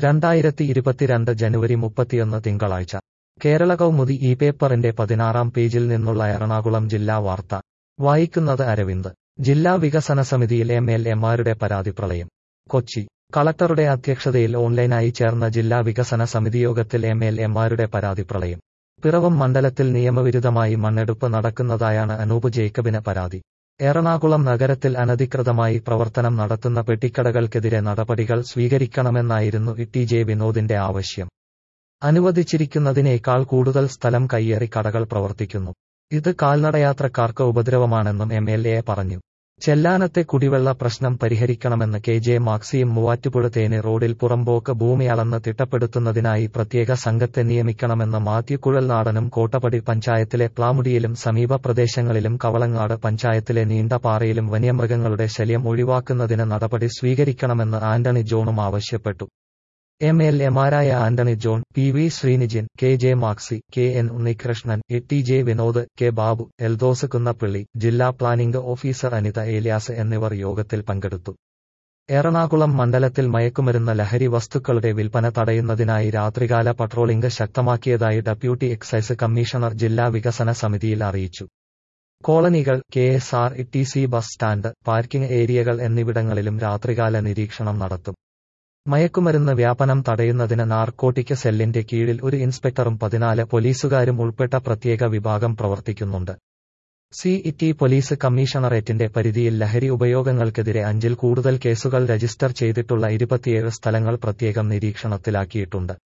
രണ്ടായിരത്തി ഇരുപത്തിരണ്ട് ജനുവരി മുപ്പത്തിയൊന്ന് തിങ്കളാഴ്ച കേരള കൗമുദി ഈ പേപ്പറിന്റെ പതിനാറാം പേജിൽ നിന്നുള്ള എറണാകുളം ജില്ലാ വാർത്ത വായിക്കുന്നത് അരവിന്ദ് ജില്ലാ വികസന സമിതിയിൽ എം എൽ എമാരുടെ പരാതി പ്രളയം കൊച്ചി കളക്ടറുടെ അധ്യക്ഷതയിൽ ഓൺലൈനായി ചേർന്ന ജില്ലാ വികസന സമിതി യോഗത്തിൽ എം എൽ എമാരുടെ പരാതി പ്രളയം പിറവം മണ്ഡലത്തിൽ നിയമവിരുദ്ധമായി മണ്ണെടുപ്പ് നടക്കുന്നതായാണ് അനൂപ് ജേക്കബിന് പരാതി എറണാകുളം നഗരത്തിൽ അനധികൃതമായി പ്രവർത്തനം നടത്തുന്ന പെട്ടിക്കടകൾക്കെതിരെ നടപടികൾ സ്വീകരിക്കണമെന്നായിരുന്നു ടി ജെ വിനോദിന്റെ ആവശ്യം അനുവദിച്ചിരിക്കുന്നതിനേക്കാൾ കൂടുതൽ സ്ഥലം കയ്യേറി കടകൾ പ്രവർത്തിക്കുന്നു ഇത് കാൽനടയാത്രക്കാർക്ക് ഉപദ്രവമാണെന്നും എം എൽ എ പറഞ്ഞു ചെല്ലാനത്തെ കുടിവെള്ള പ്രശ്നം പരിഹരിക്കണമെന്ന് കെ ജെ മാക്സിയും മൂവാറ്റുപുഴ തേനി റോഡിൽ പുറമ്പോക്ക് ഭൂമി അളന്ന് തിട്ടപ്പെടുത്തുന്നതിനായി പ്രത്യേക സംഘത്തെ നിയമിക്കണമെന്ന് മാത്യു കുഴൽനാടനും കോട്ടപ്പടി പഞ്ചായത്തിലെ പ്ലാമുടിയിലും സമീപ പ്രദേശങ്ങളിലും കവളങ്ങാട് പഞ്ചായത്തിലെ നീണ്ടപാറയിലും വന്യമൃഗങ്ങളുടെ ശല്യം ഒഴിവാക്കുന്നതിന് നടപടി സ്വീകരിക്കണമെന്ന് ആന്റണി ജോണും ആവശ്യപ്പെട്ടു എം എൽ എമാരായ Antony John P V Sreenijin K J Maxi K N Unnikrishnan A T J Vinod K Babu Eldhose Kunnappilly ജില്ലാ പ്ലാനിംഗ് ഓഫീസർ അനിത ഏലിയാസ് എന്നിവർ യോഗത്തിൽ പങ്കെടുത്തു എറണാകുളം മണ്ഡലത്തിൽ മയക്കുമരുന്ന് ലഹരി വസ്തുക്കളുടെ വിൽപ്പന തടയുന്നതിനായി രാത്രികാല പട്രോളിംഗ് ശക്തമാക്കിയതായി ഡെപ്യൂട്ടി എക്സൈസ് കമ്മീഷണർ ജില്ലാ വികസന സമിതിയിൽ അറിയിച്ചു കോളനികൾ K S R T C bus stand parking ഏരിയകൾ എന്നിവിടങ്ങളിലും രാത്രികാല നിരീക്ഷണം നടത്തും മയക്കുമരുന്ന് വ്യാപനം തടയുന്നതിന് നാർക്കോട്ടിക് സെല്ലിന്റെ കീഴിൽ ഒരു ഇൻസ്പെക്ടറും പതിനാല് പോലീസുകാരും ഉൾപ്പെട്ട പ്രത്യേക വിഭാഗം പ്രവർത്തിക്കുന്നുണ്ട് സി ടി പോലീസ് കമ്മീഷണറേറ്റിന്റെ പരിധിയിൽ ലഹരി ഉപയോഗങ്ങൾക്കെതിരെ അഞ്ചിൽ കൂടുതൽ കേസുകൾ രജിസ്റ്റർ ചെയ്തിട്ടുള്ള ഇരുപത്തിയേഴ് സ്ഥലങ്ങൾ പ്രത്യേകം നിരീക്ഷണത്തിലാക്കിയിട്ടുണ്ട്